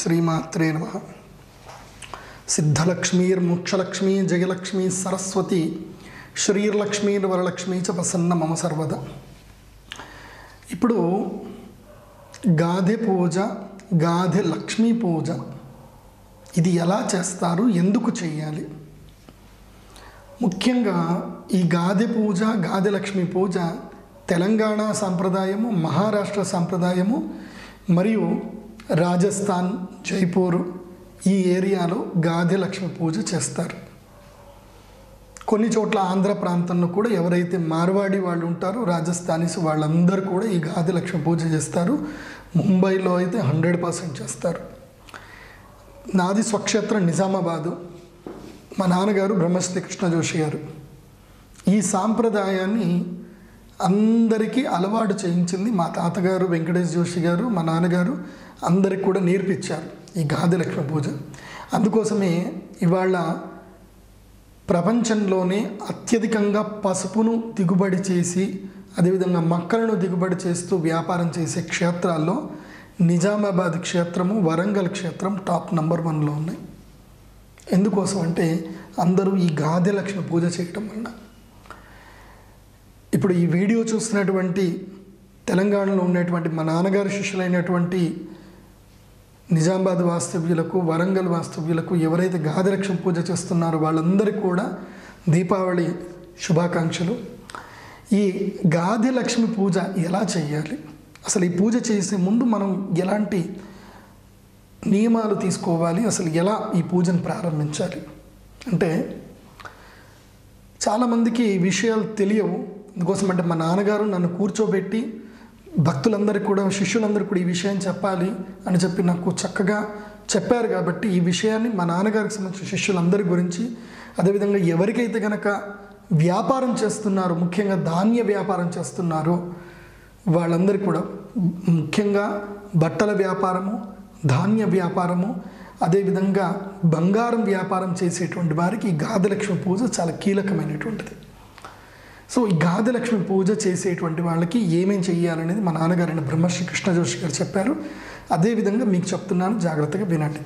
శ్రీమాత్రే నమ సిద్ధలక్ష్మీర్మోక్షలక్ష్మీ జయలక్ష్మీ సరస్వతి శ్రీర్లక్ష్మీర్ వరలక్ష్మీ చ ప్రసన్న మమ సర్వద ఇప్పుడు గాధె పూజ గాధె లక్ష్మీ పూజ ఇది ఎలా చేస్తారు ఎందుకు చేయాలి ముఖ్యంగా ఈ గాదె పూజ గాదె లక్ష్మి పూజ తెలంగాణ సాంప్రదాయము మహారాష్ట్ర సాంప్రదాయము మరియు రాజస్థాన్ జైపూర్ ఈ ఏరియాలో గాదె లక్ష్మి పూజ చేస్తారు కొన్ని చోట్ల ఆంధ్ర ప్రాంతంలో కూడా ఎవరైతే మార్వాడి వాళ్ళు ఉంటారో రాజస్థానీస్ వాళ్ళందరూ కూడా ఈ గాదె లక్ష్మి పూజ చేస్తారు ముంబైలో అయితే హండ్రెడ్ పర్సెంట్ చేస్తారు నాది స్వక్షేత్రం నిజామాబాదు మా నాన్నగారు బ్రహ్మశ్రీ కృష్ణ జోషి గారు ఈ సాంప్రదాయాన్ని అందరికీ అలవాటు చేయించింది మా తాతగారు వెంకటేష్ జోషి గారు మా నాన్నగారు అందరికి కూడా నేర్పించారు ఈ గాది లక్ష్మి పూజ అందుకోసమే ఇవాళ ప్రపంచంలోనే అత్యధికంగా పసుపును దిగుబడి చేసి అదేవిధంగా మొక్కలను దిగుబడి చేస్తూ వ్యాపారం చేసే క్షేత్రాల్లో నిజామాబాద్ క్షేత్రము వరంగల్ క్షేత్రం టాప్ నంబర్ వన్లో ఉన్నాయి ఎందుకోసం అంటే అందరూ ఈ గాదె లక్ష్మి పూజ చేయటం వలన ఇప్పుడు ఈ వీడియో చూస్తున్నటువంటి తెలంగాణలో ఉన్నటువంటి మా నాన్నగారి శిష్యులైనటువంటి నిజామాబాద్ వాస్తవ్యులకు వరంగల్ వాస్తవ్యులకు ఎవరైతే గాదె లక్ష్మి పూజ చేస్తున్నారో వాళ్ళందరికీ కూడా దీపావళి శుభాకాంక్షలు ఈ గాదె లక్ష్మి పూజ ఎలా చేయాలి అసలు ఈ పూజ చేసే ముందు మనం ఎలాంటి నియమాలు తీసుకోవాలి అసలు ఎలా ఈ పూజను ప్రారంభించాలి అంటే చాలామందికి ఈ విషయాలు తెలియవు అందుకోసం అంటే మా నాన్నగారు నన్ను కూర్చోబెట్టి భక్తులందరికీ కూడా శిష్యులందరికీ కూడా ఈ విషయం చెప్పాలి అని చెప్పి నాకు చక్కగా చెప్పారు కాబట్టి ఈ విషయాన్ని మా నాన్నగారికి సంబంధించిన శిష్యులందరి గురించి అదేవిధంగా ఎవరికైతే గనక వ్యాపారం చేస్తున్నారో ముఖ్యంగా ధాన్య వ్యాపారం చేస్తున్నారో వాళ్ళందరికీ కూడా ముఖ్యంగా బట్టల వ్యాపారము ధాన్య వ్యాపారము అదేవిధంగా బంగారం వ్యాపారం చేసేటువంటి వారికి ఈ గాదలక్ష్మి పూజ చాలా కీలకమైనటువంటిది సో ఈ గాదలక్ష్మి పూజ చేసేటువంటి వాళ్ళకి ఏమేం చెయ్యాలనేది మా నాన్నగారైన బ్రహ్మశ్రీ కృష్ణ జోషి గారు చెప్పారు అదేవిధంగా మీకు చెప్తున్నాను జాగ్రత్తగా వినండి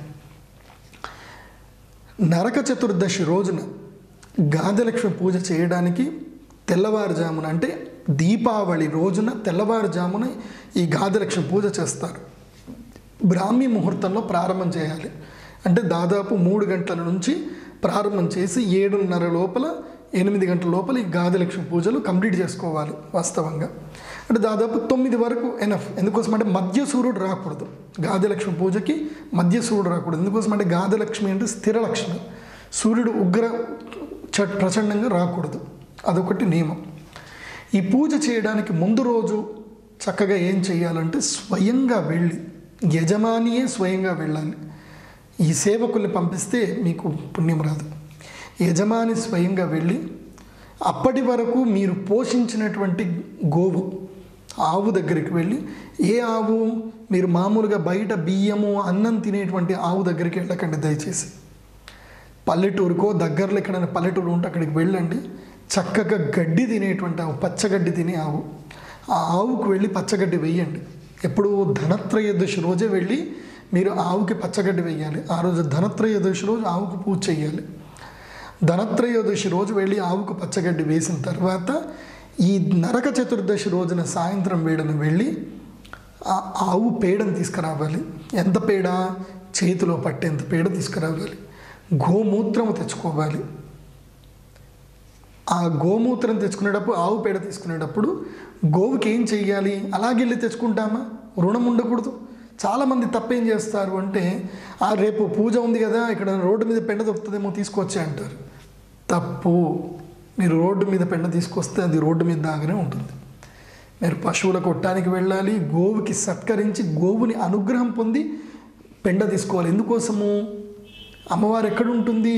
నరక చతుర్దశి రోజున గాదలక్ష్మి పూజ చేయడానికి తెల్లవారుజామున అంటే దీపావళి రోజున తెల్లవారుజామున ఈ గాదలక్ష్మి పూజ చేస్తారు బ్రాహ్మీ ముహూర్తంలో ప్రారంభం చేయాలి అంటే దాదాపు మూడు గంటల నుంచి ప్రారంభం చేసి ఏడున్నర లోపల ఎనిమిది గంటల లోపల ఈ గాదిలక్ష్మి పూజలు కంప్లీట్ చేసుకోవాలి వాస్తవంగా అంటే దాదాపు తొమ్మిది వరకు ఎనఫ్ ఎందుకోసం అంటే మధ్య సూర్యుడు రాకూడదు గాదిలక్ష్మి పూజకి మధ్య సూర్యుడు రాకూడదు ఎందుకోసం అంటే గాదిలక్ష్మి అంటే స్థిర లక్ష్మి సూర్యుడు ఉగ్ర చ ప్రచండంగా రాకూడదు అదొకటి నియమం ఈ పూజ చేయడానికి ముందు రోజు చక్కగా ఏం చేయాలంటే స్వయంగా వెళ్ళి యజమానియే స్వయంగా వెళ్ళాలి ఈ సేవకుల్ని పంపిస్తే మీకు పుణ్యం రాదు యజమాని స్వయంగా వెళ్ళి అప్పటి వరకు మీరు పోషించినటువంటి గోవు ఆవు దగ్గరికి వెళ్ళి ఏ ఆవు మీరు మామూలుగా బయట బియ్యము అన్నం తినేటువంటి ఆవు దగ్గరికి వెళ్ళకండి దయచేసి పల్లెటూరుకో దగ్గరలో ఎక్కడైనా పల్లెటూరు ఉంటే అక్కడికి వెళ్ళండి చక్కగా గడ్డి తినేటువంటి ఆవు పచ్చగడ్డి తినే ఆవు ఆ ఆవుకు వెళ్ళి పచ్చగడ్డి వేయండి ఎప్పుడు ధనత్రయోదశి రోజే వెళ్ళి మీరు ఆవుకి పచ్చగడ్డి వేయాలి ఆ రోజు ధనత్రయోదశి రోజు ఆవుకు పూజ చేయాలి ధనత్రయోదశి రోజు వెళ్ళి ఆవుకు పచ్చగడ్డి వేసిన తర్వాత ఈ నరక చతుర్దశి రోజున సాయంత్రం వేడన వెళ్ళి ఆ ఆవు పేడను తీసుకురావాలి ఎంత పేడ చేతిలో పట్టేంత పేడ తీసుకురావాలి గోమూత్రము తెచ్చుకోవాలి ఆ గోమూత్రం తెచ్చుకునేటప్పుడు ఆవు పేడ తీసుకునేటప్పుడు గోవుకి ఏం చెయ్యాలి అలాగే వెళ్ళి తెచ్చుకుంటామా రుణం ఉండకూడదు చాలామంది తప్పేం చేస్తారు అంటే ఆ రేపు పూజ ఉంది కదా ఇక్కడ రోడ్డు మీద పెండ దొరుకుతుందేమో తీసుకొచ్చే అంటారు తప్పు మీరు రోడ్డు మీద పెండ తీసుకొస్తే అది రోడ్డు మీద దాగానే ఉంటుంది మీరు పశువుల కొట్టానికి వెళ్ళాలి గోవుకి సత్కరించి గోవుని అనుగ్రహం పొంది పెండ తీసుకోవాలి ఎందుకోసము అమ్మవారు ఎక్కడ ఉంటుంది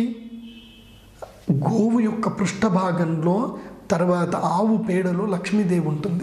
గోవు యొక్క పృష్ఠభాగంలో తర్వాత ఆవు పేడలో లక్ష్మీదేవి ఉంటుంది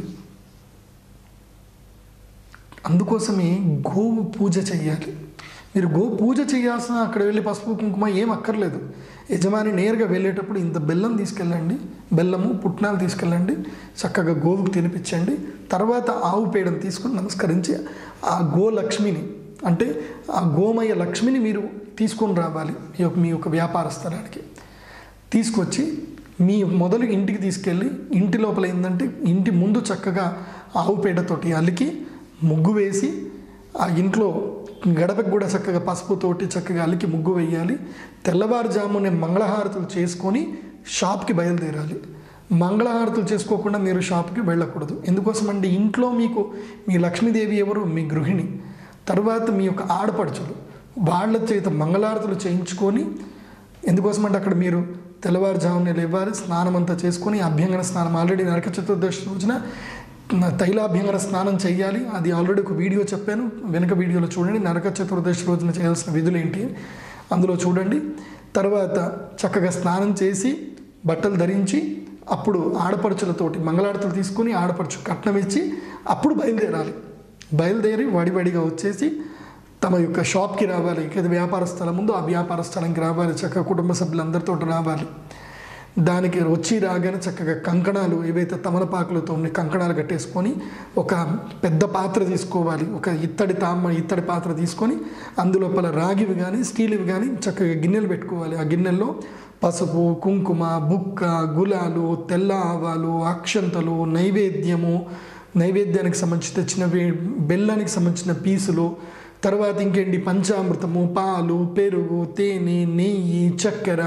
అందుకోసమే గోవు పూజ చేయాలి మీరు గో పూజ చేయాల్సిన అక్కడ వెళ్ళి పసుపు కుంకుమ ఏం అక్కర్లేదు యజమాని నేరుగా వెళ్ళేటప్పుడు ఇంత బెల్లం తీసుకెళ్ళండి బెల్లము పుట్నాలు తీసుకెళ్ళండి చక్కగా గోవుకు తినిపించండి తర్వాత ఆవు పేడను తీసుకుని నమస్కరించి ఆ గోలక్ష్మిని అంటే ఆ గోమయ లక్ష్మిని మీరు తీసుకొని రావాలి మీ యొక్క మీ యొక్క వ్యాపార స్థలానికి తీసుకొచ్చి మీ మొదలు ఇంటికి తీసుకెళ్ళి ఇంటి లోపల ఏంటంటే ఇంటి ముందు చక్కగా ఆవు పేడతోటి అలికి ముగ్గు వేసి ఆ ఇంట్లో గడపకు కూడా చక్కగా పసుపుతోటి చక్కగా అలికి ముగ్గు వేయాలి తెల్లవారుజామునే మంగళహారతులు చేసుకొని షాప్కి బయలుదేరాలి మంగళహారతులు చేసుకోకుండా మీరు షాప్కి వెళ్ళకూడదు ఎందుకోసం అంటే ఇంట్లో మీకు మీ లక్ష్మీదేవి ఎవరు మీ గృహిణి తర్వాత మీ యొక్క ఆడపడుచులు వాళ్ళ చేత మంగళారతులు చేయించుకొని ఎందుకోసమంటే అక్కడ మీరు తెల్లవారుజామున లేవాలి స్నానం అంతా చేసుకొని అభ్యంగన స్నానం ఆల్రెడీ నరక చతుర్దశి రోజున న- తైలాభ్యంగన స్నానం చేయాలి అది ఆల్రెడీ ఒక వీడియో చెప్పాను వెనక వీడియోలో చూడండి నరక చతుర్దశి రోజున చేయాల్సిన విధులు ఏంటి అందులో చూడండి తర్వాత చక్కగా స్నానం చేసి బట్టలు ధరించి అప్పుడు ఆడపడుచులతోటి మంగళారతులు తీసుకొని ఆడపడుచు కట్నం ఇచ్చి అప్పుడు బయలుదేరాలి బయలుదేరి వడివడిగా వచ్చేసి తమ యొక్క షాప్కి రావాలి ఏదైతే వ్యాపార స్థలం ఉందో ఆ వ్యాపార స్థలంకి రావాలి చక్కగా కుటుంబ సభ్యులందరితో రావాలి దానికి వచ్చి రాగానే చక్కగా కంకణాలు ఏవైతే తమలపాకులతో ఉన్న కంకణాలు కట్టేసుకొని ఒక పెద్ద పాత్ర తీసుకోవాలి ఒక ఇత్తడి తామ ఇత్తడి పాత్ర తీసుకొని అందులోపల రాగివి కానీ స్టీల్వి కానీ చక్కగా గిన్నెలు పెట్టుకోవాలి ఆ గిన్నెల్లో పసుపు కుంకుమ బుక్క గులాలు తెల్ల ఆవాలు అక్షంతలు నైవేద్యము నైవేద్యానికి సంబంధించి తెచ్చినవి బెల్లానికి సంబంధించిన పీసులు తర్వాత ఇంకేంటి పంచామృతము పాలు పెరుగు తేనె నెయ్యి చక్కెర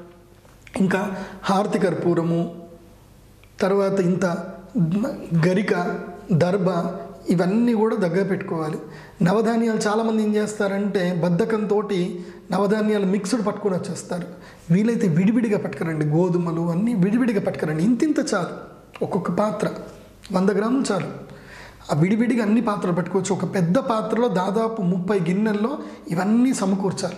ఇంకా హారతి కర్పూరము తర్వాత ఇంత గరిక దర్భ ఇవన్నీ కూడా దగ్గర పెట్టుకోవాలి నవధాన్యాలు చాలామంది ఏం చేస్తారంటే బద్ధకంతో నవధాన్యాలు మిక్స్డ్ పట్టుకొని వచ్చేస్తారు వీలైతే విడివిడిగా పట్టుకురండి గోధుమలు అన్నీ విడివిడిగా పట్టుకురండి ఇంతింత చాలు ఒక్కొక్క పాత్ర వంద గ్రాములు చాలు ఆ విడివిడిగా అన్ని పాత్రలు పెట్టుకోవచ్చు ఒక పెద్ద పాత్రలో దాదాపు ముప్పై గిన్నెల్లో ఇవన్నీ సమకూర్చాలి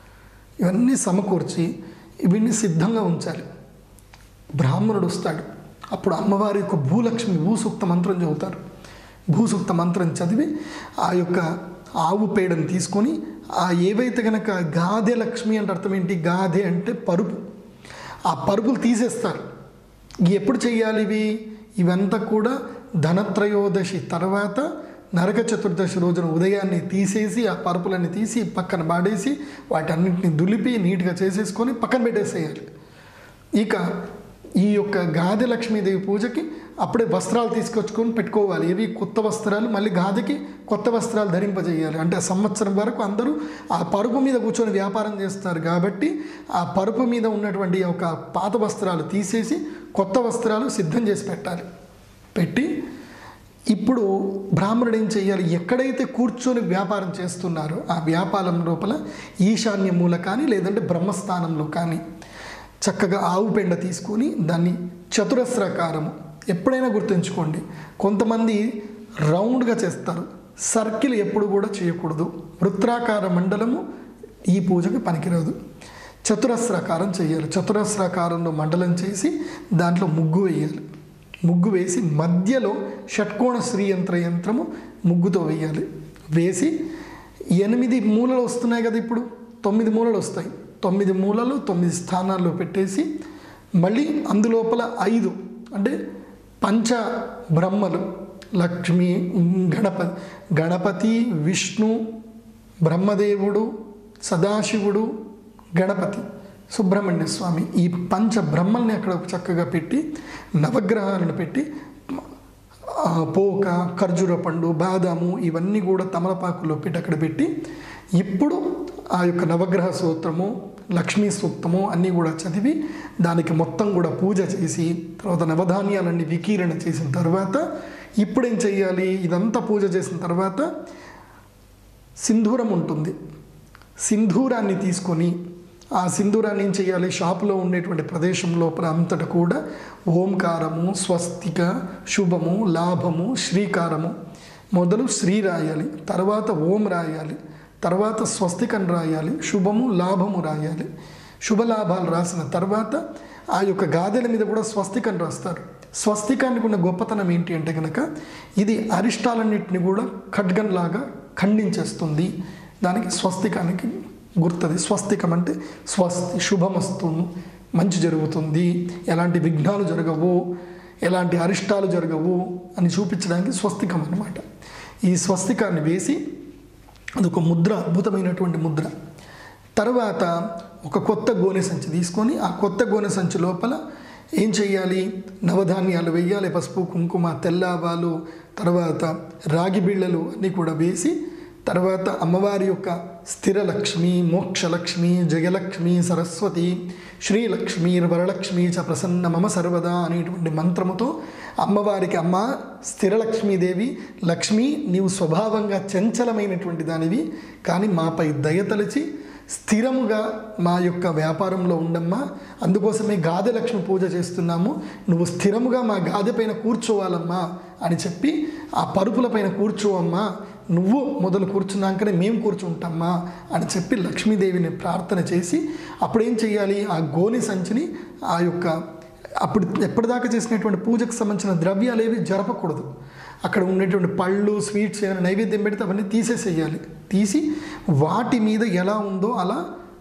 ఇవన్నీ సమకూర్చి ఇవన్నీ సిద్ధంగా ఉంచాలి బ్రాహ్మణుడు వస్తాడు అప్పుడు అమ్మవారి యొక్క భూలక్ష్మి భూసూక్త మంత్రం చదువుతారు భూసూక్త మంత్రం చదివి ఆ యొక్క ఆవు పేడను తీసుకొని ఆ ఏవైతే కనుక గాదె లక్ష్మి అంటే అర్థం ఏంటి గాదె అంటే పరుపు ఆ పరుపులు తీసేస్తారు ఎప్పుడు చేయాలి ఇవి ఇవంతా కూడా ధనత్రయోదశి తర్వాత నరక చతుర్దశి రోజున ఉదయాన్నే తీసేసి ఆ పరుపులన్నీ తీసి పక్కన పాడేసి వాటన్నింటిని దులిపి నీట్గా చేసేసుకొని పక్కన పెట్టేసేయాలి ఇక ఈ యొక్క గాదె లక్ష్మీదేవి పూజకి అప్పుడే వస్త్రాలు తీసుకొచ్చుకొని పెట్టుకోవాలి ఇవి కొత్త వస్త్రాలు మళ్ళీ గాదెకి కొత్త వస్త్రాలు ధరింపజేయాలి అంటే ఆ సంవత్సరం వరకు అందరూ ఆ పరుపు మీద కూర్చొని వ్యాపారం చేస్తారు కాబట్టి ఆ పరుపు మీద ఉన్నటువంటి ఒక పాత వస్త్రాలు తీసేసి కొత్త వస్త్రాలు సిద్ధం చేసి పెట్టాలి పెట్టి ఇప్పుడు బ్రాహ్మణుడు ఏం చేయాలి ఎక్కడైతే కూర్చొని వ్యాపారం చేస్తున్నారో ఆ వ్యాపారం లోపల ఈశాన్య మూల కానీ లేదంటే బ్రహ్మస్థానంలో కానీ చక్కగా ఆవు పెండ తీసుకొని దాన్ని చతురస్రాకారము ఎప్పుడైనా గుర్తుంచుకోండి కొంతమంది రౌండ్గా చేస్తారు సర్కిల్ ఎప్పుడు కూడా చేయకూడదు వృత్రాకార మండలము ఈ పూజకి పనికిరాదు చతురస్రాకారం చేయాలి చతురస్రాకారంలో మండలం చేసి దాంట్లో ముగ్గు వేయాలి ముగ్గు వేసి మధ్యలో షట్కోణ శ్రీయంత్ర యంత్రము ముగ్గుతో వేయాలి వేసి ఎనిమిది మూలలు వస్తున్నాయి కదా ఇప్పుడు తొమ్మిది మూలలు వస్తాయి తొమ్మిది మూలలు తొమ్మిది స్థానాల్లో పెట్టేసి మళ్ళీ అందులోపల ఐదు అంటే పంచ బ్రహ్మలు లక్ష్మి గణపతి గణపతి విష్ణు బ్రహ్మదేవుడు సదాశివుడు గణపతి సుబ్రహ్మణ్య స్వామి ఈ పంచ బ్రహ్మల్ని అక్కడ చక్కగా పెట్టి నవగ్రహాలను పెట్టి ఆ, పోక ఖర్జూర పండు బాదాము ఇవన్నీ కూడా తమలపాకులో పెట్టి అక్కడ పెట్టి ఇప్పుడు ఆ యొక్క నవగ్రహ సూత్రము లక్ష్మీ సూక్తము అన్నీ కూడా చదివి దానికి మొత్తం కూడా పూజ చేసి తర్వాత నవధాన్యాలన్నీ వికీరణ చేసిన తర్వాత ఇప్పుడేం చేయాలి ఇదంతా పూజ చేసిన తర్వాత సింధూరం ఉంటుంది సింధూరాన్ని తీసుకొని ఆ సింధూరాన్ని ఏం చేయాలి షాపులో ఉండేటువంటి ప్రదేశం లోపల అంతటా కూడా ఓంకారము స్వస్తిక శుభము లాభము శ్రీకారము మొదలు శ్రీ రాయాలి తర్వాత ఓం రాయాలి తర్వాత స్వస్తికం రాయాలి శుభము లాభము రాయాలి శుభలాభాలు రాసిన తర్వాత ఆ యొక్క గాదెల మీద కూడా స్వస్తికం రాస్తారు స్వస్తికానికి ఉన్న గొప్పతనం ఏంటి అంటే కనుక ఇది అరిష్టాలన్నింటినీ కూడా ఖడ్గంలాగా ఖండించేస్తుంది దానికి స్వస్తికానికి గుర్తది స్వస్తికం అంటే స్వస్తి శుభమస్తు మంచి జరుగుతుంది ఎలాంటి విఘ్నాలు జరగవు ఎలాంటి అరిష్టాలు జరగవు అని చూపించడానికి స్వస్తికం అన్నమాట ఈ స్వస్తికాన్ని వేసి అదొక ముద్ర అద్భుతమైనటువంటి ముద్ర తర్వాత ఒక కొత్త గోనె సంచి తీసుకొని ఆ కొత్త గోనె సంచి లోపల ఏం చేయాలి నవధాన్యాలు వేయాలి పసుపు కుంకుమ తెల్లావాలు తర్వాత రాగి బిళ్ళలు అన్నీ కూడా వేసి తర్వాత అమ్మవారి యొక్క స్థిరలక్ష్మి మోక్షలక్ష్మి జయలక్ష్మి సరస్వతి శ్రీలక్ష్మి వరలక్ష్మి చ ప్రసన్న మమ సర్వదా అనేటువంటి మంత్రముతో అమ్మవారికి అమ్మ స్థిరలక్ష్మీదేవి లక్ష్మి నీవు స్వభావంగా చంచలమైనటువంటి దానివి కానీ మాపై దయతలిచి స్థిరముగా మా యొక్క వ్యాపారంలో ఉండమ్మా అందుకోసమే గాదె లక్ష్మి పూజ చేస్తున్నాము నువ్వు స్థిరముగా మా గాదె పైన కూర్చోవాలమ్మా అని చెప్పి ఆ పరుపుల పైన కూర్చోవమ్మా నువ్వు మొదలు కూర్చున్నాకనే మేము కూర్చుంటామ్మా అని చెప్పి లక్ష్మీదేవిని ప్రార్థన చేసి అప్పుడు ఏం చేయాలి ఆ గోని సంచిని ఆ యొక్క అప్పుడు ఎప్పటిదాకా చేసినటువంటి పూజకు సంబంధించిన ద్రవ్యాలు ఏవి జరపకూడదు అక్కడ ఉండేటువంటి పళ్ళు స్వీట్స్ ఏమైనా నైవేద్యం పెడితే అవన్నీ తీసేసేయాలి తీసి వాటి మీద ఎలా ఉందో అలా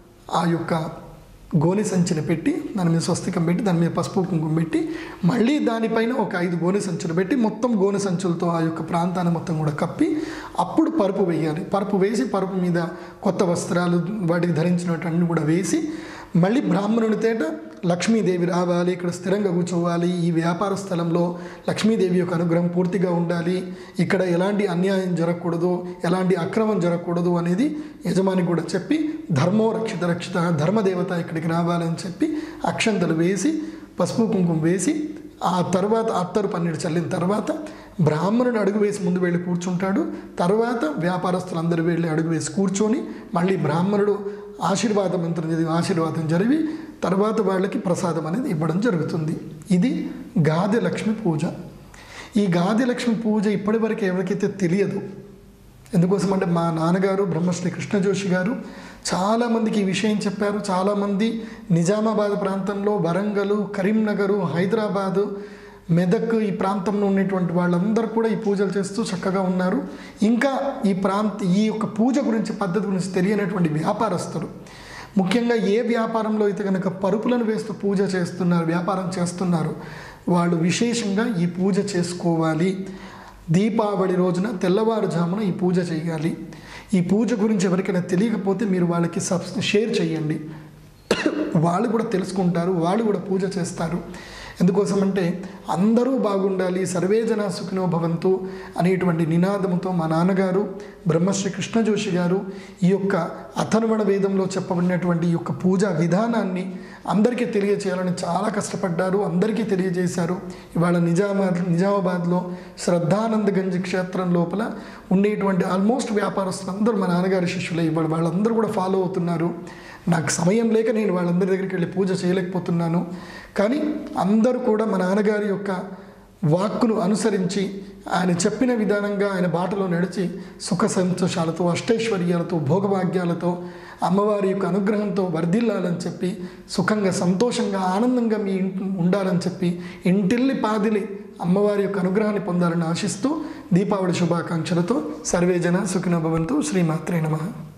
ఆ యొక్క గోనె సంచిని పెట్టి దాని మీద స్వస్తికం పెట్టి దాని మీద పసుపు కుంకుమ పెట్టి మళ్ళీ దానిపైన ఒక ఐదు గోనె సంచులు పెట్టి మొత్తం గోనె సంచులతో ఆ యొక్క ప్రాంతాన్ని మొత్తం కూడా కప్పి అప్పుడు పరుపు వేయాలి పరుపు వేసి పరుపు మీద కొత్త వస్త్రాలు వాటికి ధరించినట్టు అన్ని కూడా వేసి మళ్ళీ బ్రాహ్మణుని తేట లక్ష్మీదేవి రావాలి ఇక్కడ స్థిరంగా కూర్చోవాలి ఈ వ్యాపార స్థలంలో లక్ష్మీదేవి యొక్క అనుగ్రహం పూర్తిగా ఉండాలి ఇక్కడ ఎలాంటి అన్యాయం జరగకూడదు ఎలాంటి అక్రమం జరగకూడదు అనేది యజమాని కూడా చెప్పి ధర్మో రక్షిత రక్షిత ధర్మదేవత ఇక్కడికి రావాలని చెప్పి అక్షంతలు వేసి పసుపు కుంకుమ వేసి ఆ తర్వాత అత్తరు పన్నీరు చల్లిన తర్వాత బ్రాహ్మణుడు అడుగు వేసి ముందు వెళ్ళి కూర్చుంటాడు తర్వాత వ్యాపారస్తులందరూ వెళ్ళి అడుగు వేసి కూర్చొని మళ్ళీ బ్రాహ్మణుడు ఆశీర్వాద మంత్రం చదివి ఆశీర్వాదం జరిగి తర్వాత వాళ్ళకి ప్రసాదం అనేది ఇవ్వడం జరుగుతుంది ఇది గాది లక్ష్మి పూజ ఈ గాది లక్ష్మి పూజ ఇప్పటివరకు ఎవరికైతే తెలియదు ఎందుకోసం అంటే మా నాన్నగారు బ్రహ్మశ్రీ కృష్ణజోషి గారు చాలామందికి ఈ విషయం చెప్పారు చాలామంది నిజామాబాద్ ప్రాంతంలో వరంగల్ కరీంనగరు హైదరాబాదు మెదక్ ఈ ప్రాంతంలో ఉన్నటువంటి వాళ్ళందరూ కూడా ఈ పూజలు చేస్తూ చక్కగా ఉన్నారు ఇంకా ఈ ప్రాంత ఈ యొక్క పూజ గురించి పద్ధతి గురించి తెలియనటువంటి వ్యాపారస్తులు ముఖ్యంగా ఏ వ్యాపారంలో అయితే కనుక పరుపులను వేస్తూ పూజ చేస్తున్నారు వ్యాపారం చేస్తున్నారు వాళ్ళు విశేషంగా ఈ పూజ చేసుకోవాలి దీపావళి రోజున తెల్లవారుజామున ఈ పూజ చేయాలి ఈ పూజ గురించి ఎవరికైనా తెలియకపోతే మీరు వాళ్ళకి సబ్ షేర్ చేయండి వాళ్ళు కూడా తెలుసుకుంటారు వాళ్ళు కూడా పూజ చేస్తారు ఎందుకోసమంటే అందరూ బాగుండాలి సర్వే జన సుఖినో భవంతు అనేటువంటి నినాదంతో మా నాన్నగారు బ్రహ్మశ్రీ కృష్ణజోషి గారు ఈ యొక్క అథర్వణ వేదంలో చెప్పబడినటువంటి ఈ యొక్క పూజా విధానాన్ని అందరికీ తెలియచేయాలని చాలా కష్టపడ్డారు అందరికీ తెలియజేశారు ఇవాళ నిజామాబాద్ నిజామాబాద్లో శ్రద్ధానందగంజ్ క్షేత్రం లోపల ఉండేటువంటి ఆల్మోస్ట్ వ్యాపారస్తులు అందరూ మా నాన్నగారి శిష్యులే ఇవాళ వాళ్ళందరూ కూడా ఫాలో అవుతున్నారు నాకు సమయం లేక నేను వాళ్ళందరి దగ్గరికి వెళ్ళి పూజ చేయలేకపోతున్నాను కానీ అందరూ కూడా మా నాన్నగారి యొక్క వాక్కును అనుసరించి ఆయన చెప్పిన విధానంగా ఆయన బాటలో నడిచి సుఖ సంతోషాలతో అష్టైశ్వర్యాలతో భోగభాగ్యాలతో అమ్మవారి యొక్క అనుగ్రహంతో వర్ధిల్లాలని చెప్పి సుఖంగా సంతోషంగా ఆనందంగా మీ ఇంటి ఉండాలని చెప్పి ఇంటిల్లి పాదిలి అమ్మవారి యొక్క అనుగ్రహాన్ని పొందాలని ఆశిస్తూ దీపావళి శుభాకాంక్షలతో సర్వేజన సుఖినోభవంతు శ్రీమాత్రే నమః